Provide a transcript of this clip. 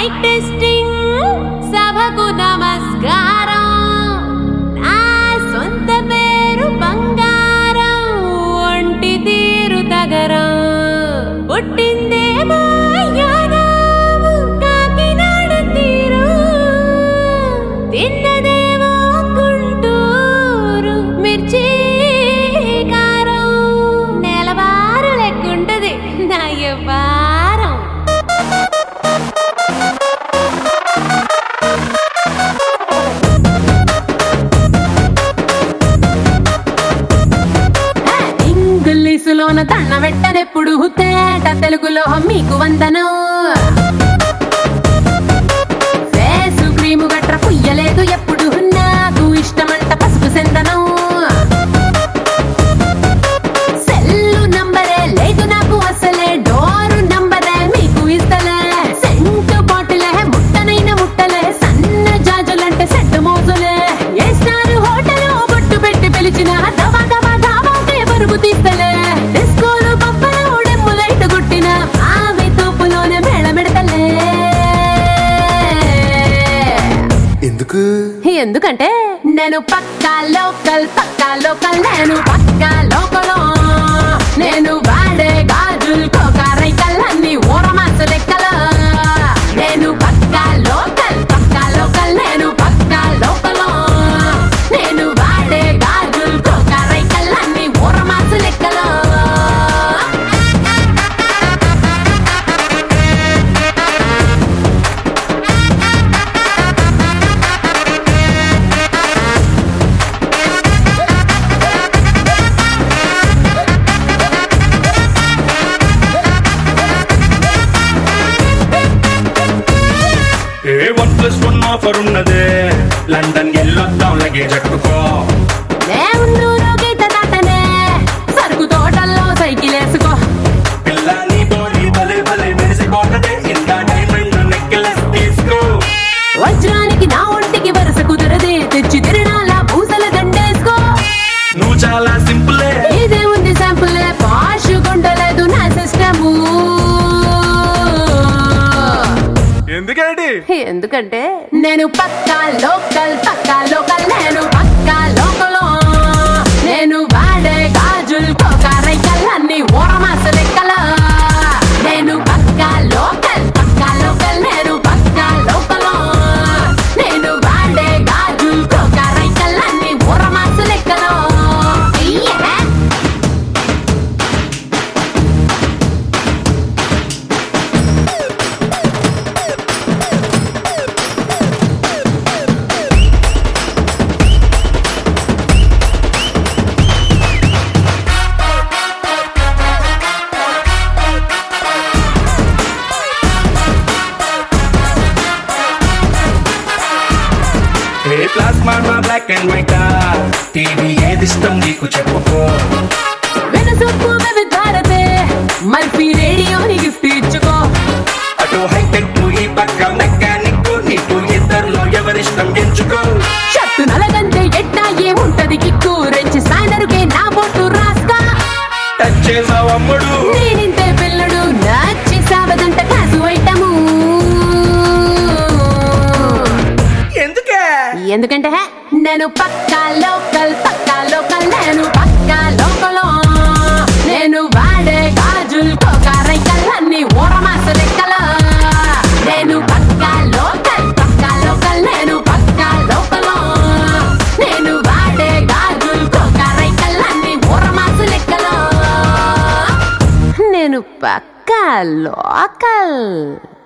Mic testing సభకు నమస్కారం నా సొంత పేరు బంగారం ఒంటి తీరు తగరం పుట్టిందేమో యానాము కాకినాడ తీరు తిన్నదేమో గుంటూరు మిర్చి కారం నెలవారు లెక్కుంటది నా వారం ఇంగ్లీషులోన తన్న వెట్టనెప్పుడు తేట తెలుగులో మీకు వందనం ఫేసు క్రీము గట్ర పుయ్యలేదు ఎప్పుడు నాకు ఇష్టమంట పసుపు సెందనం సెల్లు నంబరే లేదు నాకు అసలే డోరు నంబరే మీకు ఇస్తలే సెంటు బాటిలే ముట్టనైన ముట్టలే సన్న జాజులంటే సెట్ మోజులే ఏ స్టార్ హోటల్ బొట్టు పెట్టి పిలిచిన దవా దవా దావాకే బరువు తీస్తలే డిస్కోలు పప్పలు డెమ్ము లైట్ కొట్టిన ఆమె తోపులోనే మేళమెడతలే ఎందుకు ఎందుకంటే నేను పక్కా లోకల్ పక్కా లోకల్ నేను పక్కా లోకల్ నేను వాడే గాజులు కోకారైకల్ అన్ని ఊరమాస లెక్కలు నేను పక్కా లోకల్ పక్కా లోకల్ నేను పక్కా లోకల్ నేను వాడే గాజులు కోకారైకల్ అన్ని ఊరమాస లెక్కలు ఏ వన్ ప్లస్ వన్ ఆఫర్ ఉన్నదే లండన్ ఎల్లొద్దాం లగేజ్ అట్టుకో దేవున్నూరు గీత దాటనే సరుకు తోటల్లో సైకిల్ వేసుకో పిల్ల నీ బాడీ భలే భలే మెరిసిపోతదే ఇంత డైమండ్ నెక్లెస్ తీసుకో వజ్రానికి నా ఒంటికి వరుస కుదరదే తెచ్చి తిరణాల పూసల దండేసుకో నువ్వు చాలా సింపులే ఇదే ఉంది శాంపుల్ పాష్ కొండలేదు నా సిస్టము ఎందుకేంటి ఎందుకంటే నేను పక్కా లోకల్ పక్కా లోకల్ నేను పక్కా లోకల్ నేను వాడే గాజులు కోకారైకల్ అన్ని ఓరమాస లెక్కల నేను పక్కా లోకల్ పక్కా లోకల్ నేను పక్కా లోకల్ నేను వాడే గాజులు కోకారైకల్ అన్ని ఓరమాస లెక్కలో ఇయ్యే. ఏ plasma black and white TV ఏది ఇష్టం నీకు చెప్పుకో వెనసొప్పు విధారతే మల్పి రేడియోని గిఫ్ట్ ఇచ్చుకో అటు హైటెక్ ఈ పక్క మెకానిక్ నీకు ఇద్దరులో ఎవరిష్టం ఎంచుకో షట్టు నలగంటే ఎట్టా ఏముంటది కిక్కు రెంచి సాయనరుకే నా బొట్టు రాస్తా టచ్ చేసావు అమ్ముడు నేనింతే పిల్లడు నచ్చి సావదంట కాసు ఐటము ఎందుకే ఎందుకంటే హే, నేను పక్కా లోకల్ పక్కా లోకల్ నేను పక్కా లోకల్ నేను వాడే గాజులు కోకారైకల్ అన్ని ఊరమాస లెక్కల నేను పక్కా లోకల్ పక్కా లోకల్ నేను పక్కా లోకల్ నేను వాడే గాజులు కోకారైకల్ అన్ని ఊరమాస లెక్కల నేను పక్కా లోకల్